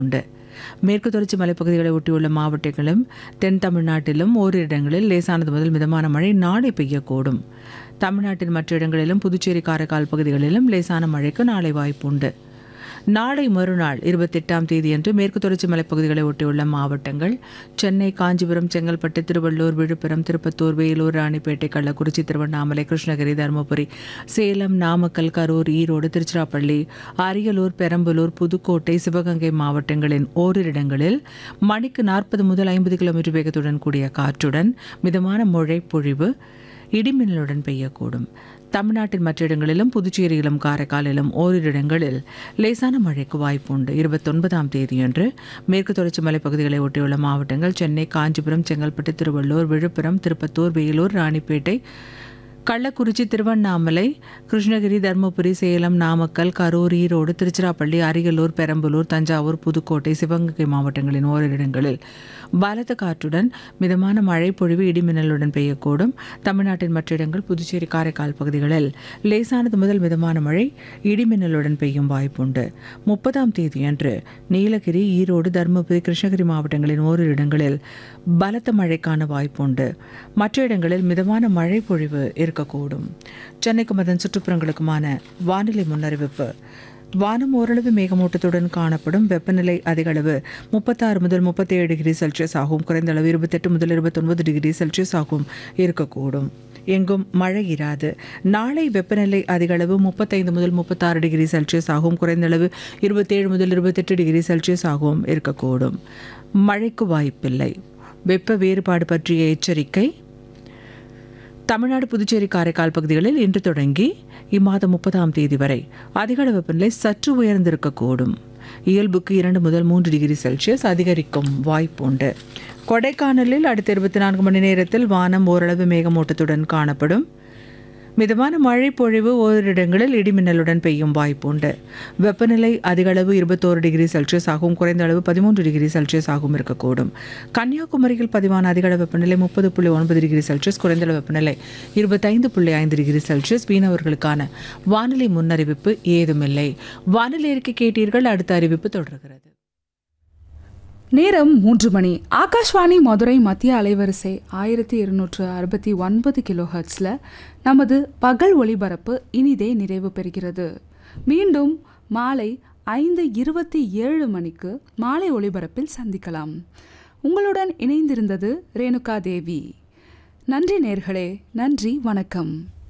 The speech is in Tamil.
உண்டு மேற்கு தொடர்ச்சி மலைப்பகுதிகளை ஒட்டியுள்ள மாவட்டங்களும் தென் தமிழ்நாட்டிலும் ஓரிரு இடங்களில் லேசானது முதல் மிதமான மழை நாளை பெய்யக்கூடும் தமிழ்நாட்டின் மற்ற இடங்களிலும் புதுச்சேரி காரைக்கால் பகுதிகளிலும் லேசான மழைக்கு நாளை வாய்ப்புண்டு நாளை மறுநாள் இருபத்தெட்டாம் தேதியன்று மேற்கு தொடர்ச்சி மலைப்பகுதிகளை ஒட்டியுள்ள மாவட்டங்கள் சென்னை காஞ்சிபுரம் செங்கல்பட்டு திருவள்ளூர் விழுப்புரம் திருப்பத்தூர் வேலூர் ராணிப்பேட்டை கள்ளக்குறிச்சி திருவண்ணாமலை கிருஷ்ணகிரி தருமபுரி சேலம் நாமக்கல் கரூர் ஈரோடு திருச்சிராப்பள்ளி அரியலூர் பெரம்பலூர் புதுக்கோட்டை சிவகங்கை மாவட்டங்களின் ஓரிரு இடங்களில் மணிக்கு நாற்பது முதல் ஐம்பது கிலோமீட்டர் வேகத்துடன் கூடிய காற்றுடன் மிதமான மழை பொழிவு இடிமின்னலுடன் பெய்யக்கூடும் தமிழ்நாட்டின் மற்ற இடங்களிலும் புதுச்சேரியிலும் காரைக்காலிலும் ஓரிரு இடங்களில் லேசான மழைக்கு வாய்ப்புண்டு இருபத்தொன்பதாம் தேதியன்று மேற்கு தொடர்ச்சி மலைப்பகுதிகளை ஒட்டியுள்ள மாவட்டங்கள் சென்னை காஞ்சிபுரம் செங்கல்பட்டு திருவள்ளூர் விழுப்புரம் திருப்பத்தூர் வேலூர் ராணிப்பேட்டை கள்ளக்குறிச்சி திருவண்ணாமலை கிருஷ்ணகிரி தருமபுரி சேலம் நாமக்கல் கரூர் ஈரோடு திருச்சிராப்பள்ளி அரியலூர் பெரம்பலூர் தஞ்சாவூர் புதுக்கோட்டை சிவகங்கை மாவட்டங்களின் ஓரிரு இடங்களில் பலத்த காற்றுடன் மிதமான மழை பொழிவு இடிமின்னலுடன் பெய்யக்கூடும் தமிழ்நாட்டின் மற்ற இடங்கள் புதுச்சேரி காரைக்கால் பகுதிகளில் லேசானது முதல் மிதமான மழை இடிமின்னலுடன் பெய்யும் வாய்ப்புண்டு முப்பதாம் தேதியன்று நீலகிரி ஈரோடு தருமபுரி கிருஷ்ணகிரி மாவட்டங்களின் ஓரிரு இடங்களில் பலத்த மழைக்கான வாய்ப்புண்டு மற்ற இடங்களில் மிதமான மழை பொழிவு இருக்கக்கூடும் சென்னைக்கும் அதன் சுற்றுப்புறங்களுக்குமான வானிலை முன்னறிவிப்பு வானம் ஓரளவு மேகமூட்டத்துடன் காணப்படும் வெப்பநிலை அதிக அளவு முப்பத்தாறு முதல் முப்பத்தேழு டிகிரி செல்சியஸ் ஆகும் குறைந்த அளவு இருபத்தெட்டு முதல் இருபத்தொன்பது டிகிரி செல்சியஸ் ஆகும் இருக்கக்கூடும் எங்கும் மழை இராது நாளை வெப்பநிலை அதிக அளவு முப்பத்தைந்து முதல் முப்பத்தாறு டிகிரி செல்சியஸ் ஆகும் குறைந்த அளவு இருபத்தேழு முதல் இருபத்தெட்டு டிகிரி செல்சியஸ் ஆகவும் இருக்கக்கூடும் மழைக்கு வாய்ப்பில்லை வெப்ப வேறுபாடு பற்றிய எச்சரிக்கை தமிழ்நாடு புதுச்சேரி காரைக்கால் பகுதிகளில் இன்று தொடங்கி இம்மாதம் முப்பதாம் தேதி வரை அதிகளவு வெப்பநிலை சற்று உயர்ந்திருக்கக்கூடும் இயல்புக்கு இரண்டு முதல் மூன்று டிகிரி செல்சியஸ் அதிகரிக்கும் வாய்ப்புண்டு கொடைக்கானலில் அடுத்த இருபத்தி நான்கு மணி நேரத்தில் வானம் ஓரளவு மேகமூட்டத்துடன் காணப்படும் மிதமான மழை பொழிவு ஓரிரு இடங்களில் இடிமின்னலுடன் பெய்யும் வாய்ப்புண்டு வெப்பநிலை அதிகளவு இருபத்தோரு டிகிரி செல்சியஸ் ஆகவும் குறைந்த அளவு பதிமூன்று டிகிரி செல்சியஸ் ஆகவும் இருக்கக்கூடும் கன்னியாகுமரியில் பதிவான அதிகளவு வெப்பநிலை முப்பது புள்ளி ஒன்பது டிகிரி செல்சியஸ் குறைந்த அளவு வெப்பநிலை இருபத்தைந்து புள்ளி ஐந்து டிகிரி செல்சியஸ் மீனவர்களுக்கான வானிலை முன்னறிவிப்பு ஏதுமில்லை வானிலை அறிக்கை கேட்டீர்கள் அடுத்த அறிவிப்பு தொடர்கிறது நேரம் மூன்று மணி ஆகாஷ்வாணி மதுரை மத்திய அலைவரிசை ஆயிரத்தி இருநூற்று அறுபத்தி ஒன்பது கிலோ ஹெர்ட்ஸில் நமது பகல் ஒளிபரப்பு இனிதே நிறைவு பெறுகிறது மீண்டும் மாலை ஐந்து இருபத்தி ஏழு மணிக்கு மாலை ஒளிபரப்பில் சந்திக்கலாம் உங்களுடன் இணைந்திருந்தது ரேணுகா தேவி நன்றி நேர்களே நன்றி வணக்கம்